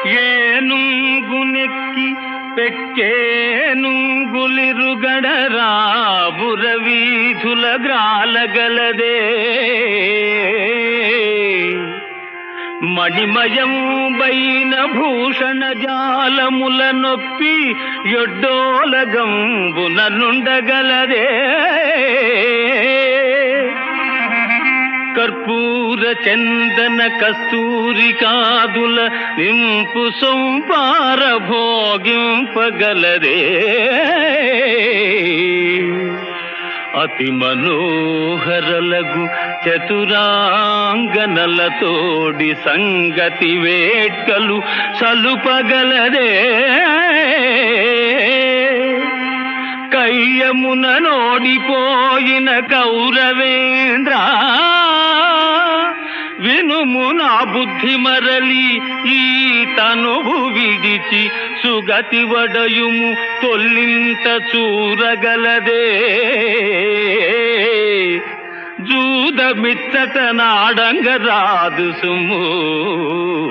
ఏనుంగునెక్కి పెక్కేనుంగులిరుగడరా బురవీధుల గ్రాలగలదే మణిమయంబైన భూషణ జాలముల నొప్పి ఎడ్డోలగంబున నుండగలదే కర్పూర చందన కస్తూరి కాదుల నింపు సొంపార భోగింపగలదే అతి మనోహరలగు చతురాంగనలతోడి సంగతి వేట్కలు సలుపగలదే కయ్యమున నోడిపోయిన కౌరవేంద్ర వినుము నా బుద్ధి మరలి ఈ తనువు విడిచి సుగతి వడయుము తొల్లింత చూరగలదే జూద మిచ్చట నాడంగ రాదు సుము